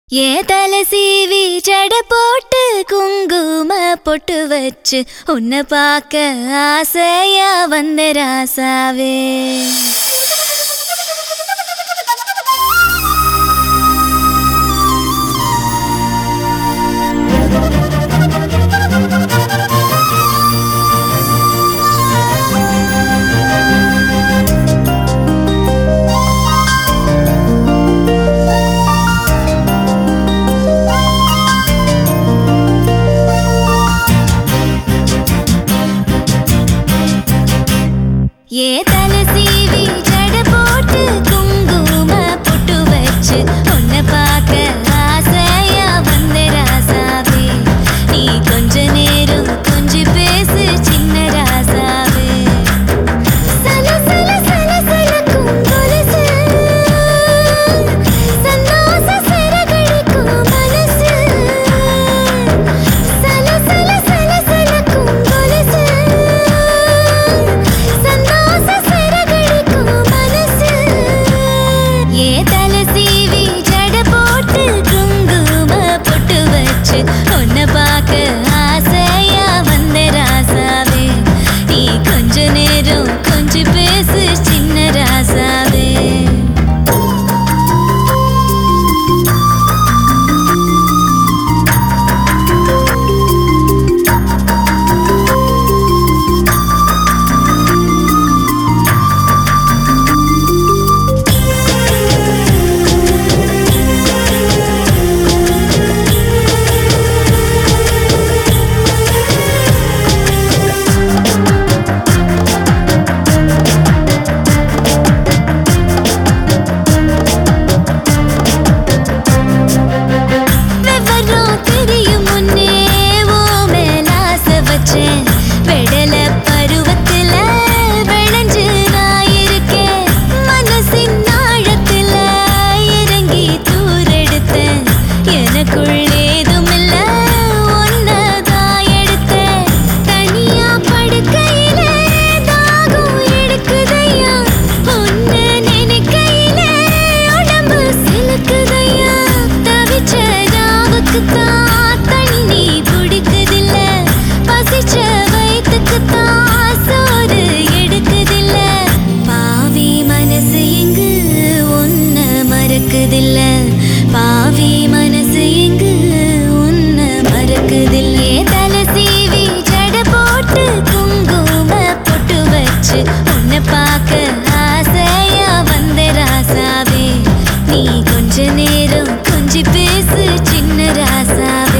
ஏ தலை சீவி ஜட போட்டு குங்கும பொட்டு வச்சு உன்னை பார்க்க ஆசையா வந்த ராசாவே ஏ தலை சீவி ஜட போட்டு குங்கும பொட்டு வச்சு உன்னை பார்க்க ஆசையா வந்த ராசாவே நீ கொஞ்ச நேரம் கொஞ்சி பேசு சின்ன ராசாவே சல சல சல சலக்கும் கொலுசு சந்தோஷ சிறகடிக்கும் மனசு சல சல சல சலக்கும் கொலுசு சந்தோஷ சிறகடிக்கும் மனசு ஏ தலை சீவி ஜட போட்டு குங்கும பொட்டு வச்சு உன்னை பார்க்க ஆசையா வந்த ராசாவே நீ கொஞ்ச நேரம் கொஞ்சி பேசு சின்ன ராசாவே விவரம் தெரியும் முன்னே ஓ மேல ஆசை வச்சேன் வெடல பருவத்துல விளைஞ்சு நான் இருக்கேன் மனசின் ஆழத்துல இறங்கி தூரெடுத்தேன் எனக்குள் ஏதும் இல்ல ஒன்னதான் எடுத்தேன் தனியா படுக்கையில தாகம் எடுக்குதையா ஒன்னு நினைக்கையில உடம்பு சிலுக்குதையா தவிச்ச நாவுக்கு தான் தண்ணி குடிக்குதில்ல பசிச்ச வயிற்றுக்கு தான் சோறு எடுக்குதில்ல பாவி மனசு எங்கு ஒன்ன மறக்குதில்ல பாவி மனசு எங்கு உன்ன மறக்குதில்ல தலை சீவி ஜட போட்டு குங்கும பொட்டு வச்சு உன்னை பார்க்க ஆசையா வந்த ராசாவே நீ கொஞ்ச நேரம் கொஞ்சி பேசு சின்ன ராசாவே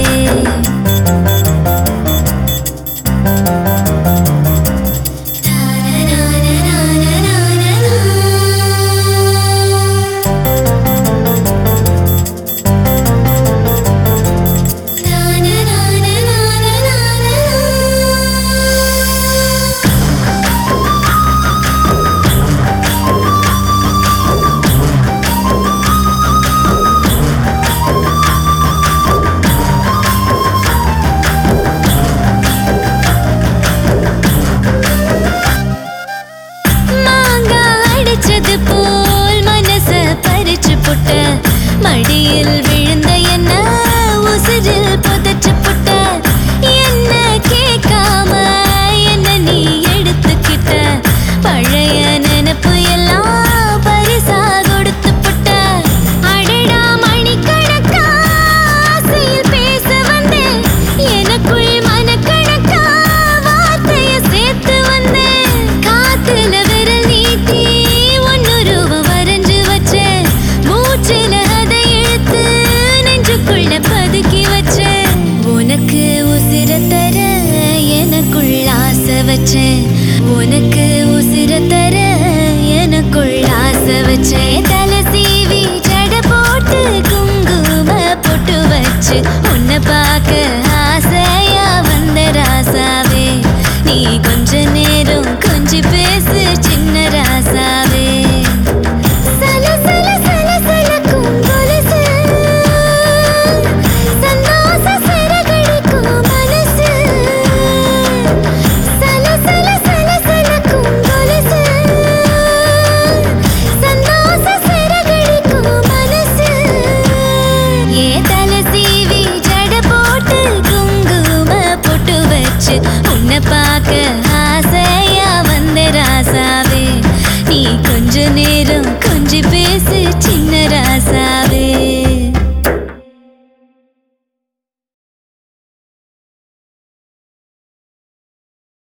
மாங்கா அடிச்சது போல் மனச பறிச்சு புட்ட மடியில் விழுந்த என்ன உசிரில் புதைச்சு புட்ட என்ன கேட்காம என்ன நீ எடுத்துக்கிட்ட பழைய நினப்பு எல்லாம் பரிசா கொடுத்து புட்ட அடடா மணிக்கணக்கா ஆசையில் பேச வந்தேன் எனக்குள் மனக்கணக்கா வார்த்தைய சேர்த்து வந்தேன் காத்துல விரல் நீட்டி ஒன்னுருவம் வரைஞ்சு வச்சேன் மூச்சுல அதை இழுத்து நெஞ்சுக்குள்ள பதுக்கி வச்சேன் உனக்கு உசிர தர எனக்குள் ஆசை வச்சேன் உனக்கு உசிர தர எனக்குள் ஆசை வச்சேன் தலை சீவி ஜட போட்டு குங்கும பொட்டு வச்சு உன்னை பா